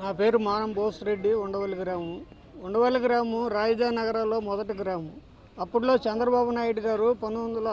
నా పేరు మానం బోసిరెడ్డి ఉండవల్లి గ్రామం ఉండవల్లి గ్రామం రాజధాని నగరాల్లో మొదటి గ్రామం అప్పట్లో చంద్రబాబు నాయుడు గారు పంతొమ్మిది వందల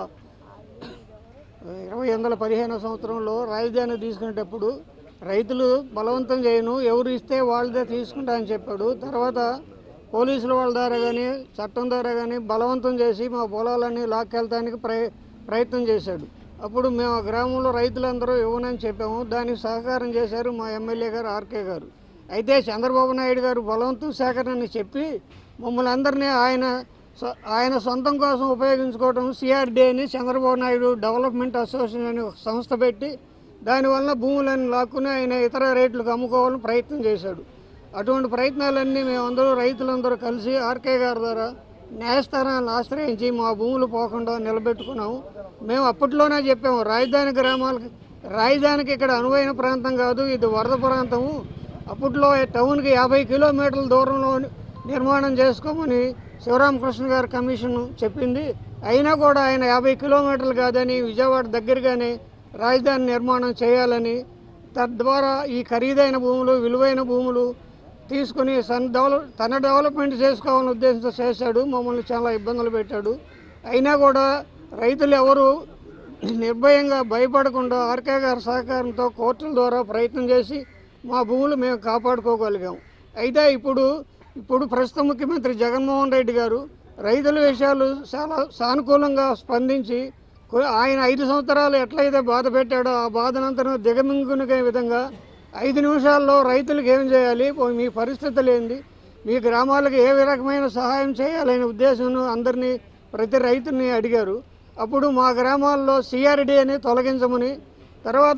ఇరవై వందల పదిహేను సంవత్సరంలో రాజధాని తీసుకునేటప్పుడు రైతులు బలవంతం చేయను ఎవరు ఇస్తే వాళ్ళదే తీసుకుంటా అని చెప్పాడు తర్వాత పోలీసుల వాళ్ళ ద్వారా కానీ చట్టం ద్వారా కానీ బలవంతం చేసి మా పొలాలన్నీ లాక్కెళ్తానికి ప్రయ ప్రయత్నం చేశాడు అప్పుడు మేము ఆ గ్రామంలో రైతులందరూ ఇవ్వనని చెప్పాము దానికి సహకారం చేశారు మా ఎమ్మెల్యే గారు ఆర్కే గారు అయితే చంద్రబాబు నాయుడు గారు బలవంతం సేకరణ చెప్పి మమ్మల్ని అందరినీ ఆయన సొ- ఆయన సొంతం కోసం ఉపయోగించుకోవడం సిఆర్డీ అని చంద్రబాబు నాయుడు డెవలప్మెంట్ అసోసియేషన్ అని ఒక సంస్థ పెట్టి దానివల్ల భూములను లాక్కుని ఆయన ఇతర రేట్లకు అమ్ముకోవాలని ప్రయత్నం చేశాడు అటువంటి ప్రయత్నాలన్నీ మేమందరూ రైతులందరూ కలిసి ఆర్కే గారి ద్వారా న్యాయస్థానాలను ఆశ్రయించి మా భూములు పోకుండా నిలబెట్టుకున్నాము మేము అప్పట్లోనే చెప్పాము రాజధాని గ్రామాలకి రాజధానికి ఇక్కడ అనువైన ప్రాంతం కాదు ఇది వరద ప్రాంతము అప్పట్లో టౌన్కి యాభై కిలోమీటర్ల దూరంలో నిర్మాణం చేసుకోమని శివరామకృష్ణ గారి కమిషన్ చెప్పింది అయినా కూడా ఆయన యాభై కిలోమీటర్లు కాదని విజయవాడ దగ్గరగానే రాజధాని నిర్మాణం చేయాలని తద్వారా ఈ ఖరీదైన భూములు విలువైన భూములు తీసుకుని సన్ డెవలప్ తన డెవలప్మెంట్ చేసుకోవాలని ఉద్దేశంతో చేశాడు మమ్మల్ని చాలా ఇబ్బందులు పెట్టాడు అయినా కూడా రైతులు ఎవరు నిర్భయంగా భయపడకుండా ఆర్కే గారి సహకారంతో కోర్టుల ద్వారా ప్రయత్నం చేసి మా భూములు మేము కాపాడుకోగలిగాం అయితే ఇప్పుడు ఇప్పుడు ప్రస్తుత ముఖ్యమంత్రి జగన్మోహన్ రెడ్డి గారు రైతుల విషయాలు చాలా సానుకూలంగా స్పందించి కొ- ఆయన ఐదు సంవత్సరాలు ఎట్లయితే బాధ పెట్టాడో ఆ బాధనంతరం దిగమింగునిగే విధంగా ఐదు నిమిషాల్లో రైతులకు ఏం చేయాలి పో- మీ పరిస్థితులు ఏంది మీ గ్రామాలకు ఏ రకమైన సహాయం చేయాలనే ఉద్దేశంను అందరినీ ప్రతి రైతుని అడిగారు అప్పుడు మా గ్రామాల్లో సిఆర్డీ అని తొలగించమని తర్వాత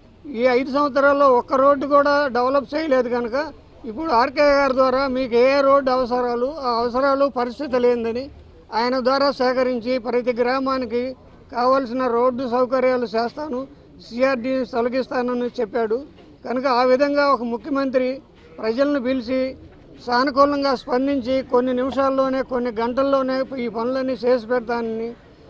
ఈ ఐదు సంవత్సరాల్లో ఒక్క రోడ్డు కూడా డెవలప్ చేయలేదు కనుక ఇప్పుడు ఆర్కే గారి ద్వారా మీకు ఏ రోడ్డు అవసరాలు ఆ అవసరాలు పరిస్థితులు ఏందని ఆయన ద్వారా సేకరించి ప్రతి గ్రామానికి కావలసిన రోడ్డు సౌకర్యాలు చేస్తాను సిఆర్డీని తొలగిస్తానని చెప్పాడు కనుక ఆ విధంగా ఒక ముఖ్యమంత్రి ప్రజలను పిలిచి సానుకూలంగా స్పందించి కొన్ని నిమిషాల్లోనే కొన్ని గంటల్లోనే ఈ పనులన్నీ చేసి పెడతానని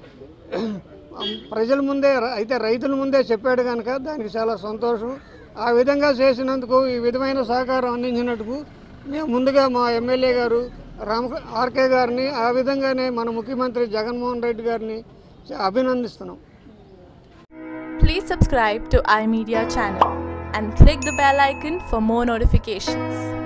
ప్రజల ముందే అయితే రైతుల ముందే చెప్పాడు కనుక దానికి చాలా సంతోషం ఆ విధంగా చేసినందుకు ఈ విధమైన సహకారం అందించినందుకు మేము ముందుగా మా ఎమ్మెల్యే గారు రామ ఆర్కే గారిని ఆ విధంగానే మన ముఖ్యమంత్రి జగన్మోహన్ రెడ్డి గారిని అభినందిస్తున్నాం Please subscribe to iMedia channel and click the bell icon for more notifications.